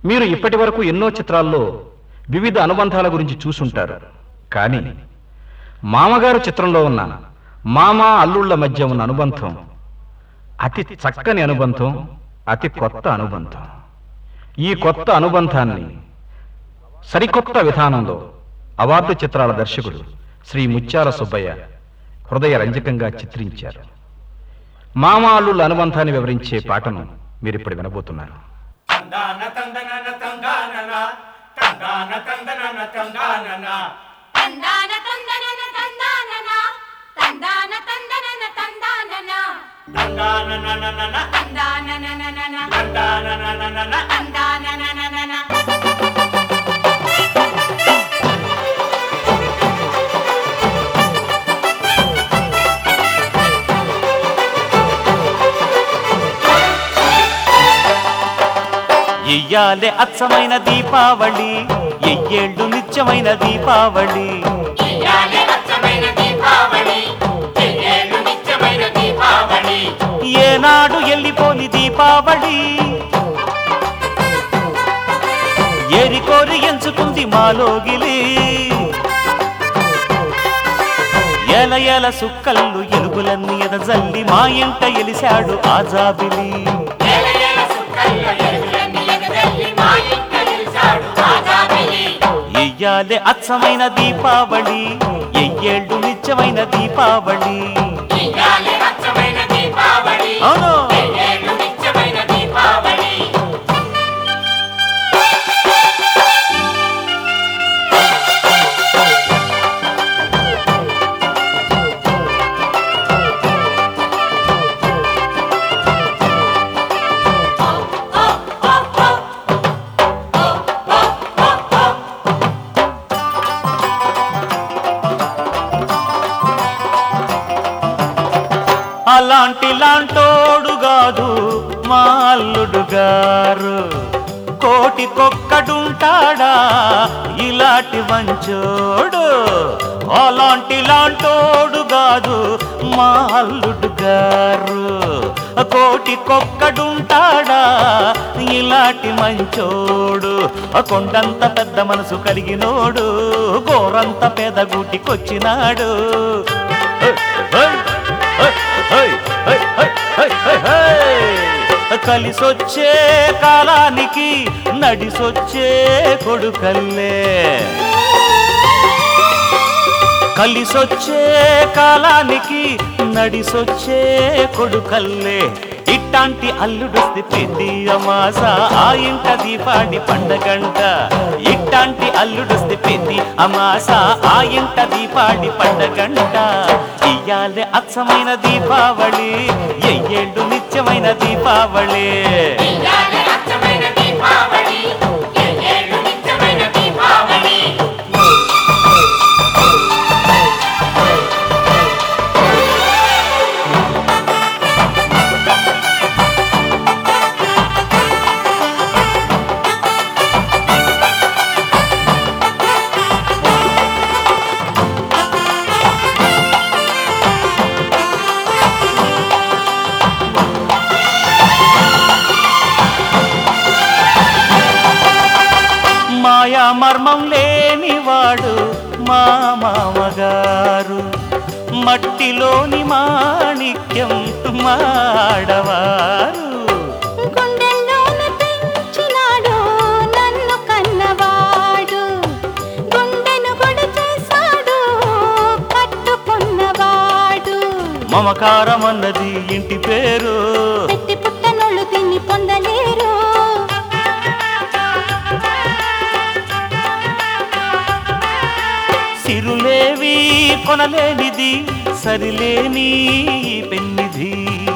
మీరు ఇప్పటి వరకు ఎన్నో చిత్రాల్లో వివిధ అనుబంధాల గురించి చూసుంటారు కానీ మామగారు చిత్రంలో ఉన్న మామ అల్లుళ్ళ మధ్య ఉన్న అనుబంధం అతి చక్కని అనుబంధం అతి కొత్త అనుబంధం ఈ కొత్త అనుబంధాన్ని సరికొత్త విధానంలో అవార్డు చిత్రాల దర్శకుడు శ్రీ ముత్యాల సుబ్బయ్య హృదయ రంజకంగా చిత్రించారు మామ అల్లుళ్ళ అనుబంధాన్ని వివరించే పాటను మీరిప్పుడు వినబోతున్నారు తందాన తందనన తందానన తందాన తందనన తందానన తందాన తందనన తందానన తందాన తందనన తందానన తందాననననన తందాననననన తందాననననన తందాననననన ఎయ్యాలే అచ్చమైన దీపావళి ఎయ్యేళ్ళు నిత్యమైన దీపావళి ఇయాలే అచ్చమైన దీపావళి చెయ్యేలు నిత్యమైన దీపావళి ఏనాడు ఎల్లిపోని దీపావళి ఏరికోరి ఎంచుకుంది మాలోగిలి ఎల ఎల సుక్కల్లు ఎలుగులన్నీ ఎదజల్లి మా ఇంట ఎలిశాడు ఆజాబిలి ఏల ఏల సుక్కల్ల ఎలుగులన్నీ ఎగదల్లి మా ఇంట నిలిచాడు ఆజాబిలి ఎయ్యాలే అచ్చమైన దీపావళి ఎయ్యేళ్ళు నిత్యమైన దీపావళి ఇయాలే అచ్చమైన దీపావళి అవును చెయ్యేలు నిత్యమైన దీపావళి అలాంటి లాంటోడు కాదు మా అల్లుడు గారు కోటికొక్కడుంటాడా ఇలాంటి మంచోడు అలాంటి లాంటోడు కాదు మా అల్లుడు గారు కోటికొక్కడుంటాడా ఇలాంటి మంచోడు కొండంత పెద్ద మనసు కలిగినోడు గోరంత పేదగూటికొచ్చినాడు కలిసొచ్చే కాలానికి నడిసొచ్చే కొడుకల్లే కలిసొచ్చే కాలానికి నడిసొచ్చే కొడుకల్లే ఇట్టాంటి అల్లుడొస్తే పెద్ది అమాస ఆ ఇంట దీపాడి పండగంట ఇట్టాంటి అల్లుడొస్తే పెద్ది అమాస ఆ ఇంట దీపాడి పండగంట ఇయ్యాలే అచ్చమైన దీపావళి ఎయ్యేళ్ళు నిత్యమైన దీపావళి ఇయాలే అచ్చమైన దీపావళి చెయ్యేలు నిత్యమైన దీపావళి మాయా మర్మం లేనివాడు మా మామగారు మట్టిలోని మాణిక్యం మాడవారు గుండెల్లోన పెంచినాడు నన్ను కన్నవాడు గుండెను గుడి చేశాడు కట్టుకున్నవాడు మమకారం అన్నది ఇంటి పేరు పెట్టి పుట్టనోళ్ళు తిని పొందలేరు సిరులేవి కొనలేనిది సరిలేని ఈ పెన్నిధి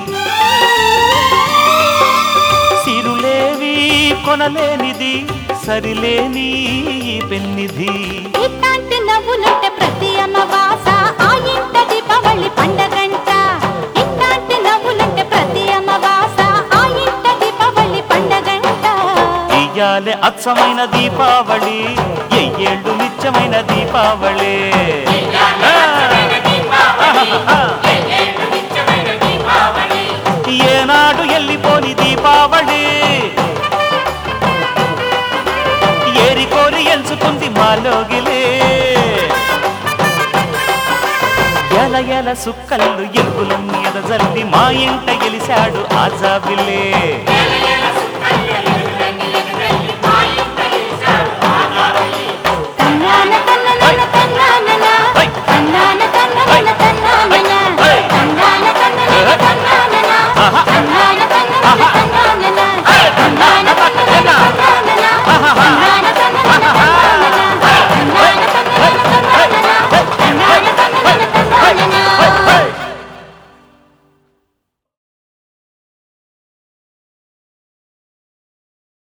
సిరులేవి కొనలేనిది సరిలేని ఈ పెన్నిధి ఇట్లాంటి నవ్వులుంటే ప్రతి అమావాస ఆ ఇంట దీపావళి పండగంట ఇట్లాంటి నవ్వులుంటే ప్రతి అమావాస ఆ ఇంట దీపావళి పండగంట ఇయ్యాలే అచ్చమైన దీపావళి ఎయ్యేళ్ళు నిత్యమైన దీపావళి ఇయాలే అచ్చమైన దీపావళి చెయ్యేలు నిత్యమైన దీపావళి ఏనాడు ఎల్లిపోని దీపావళి ఎల ఎల సుక్కల్లు ఎలుగులన్నీ ఎదజల్లి మా ఇంట గెలిశాడు ఆజాబిల్లే ఎల ఎల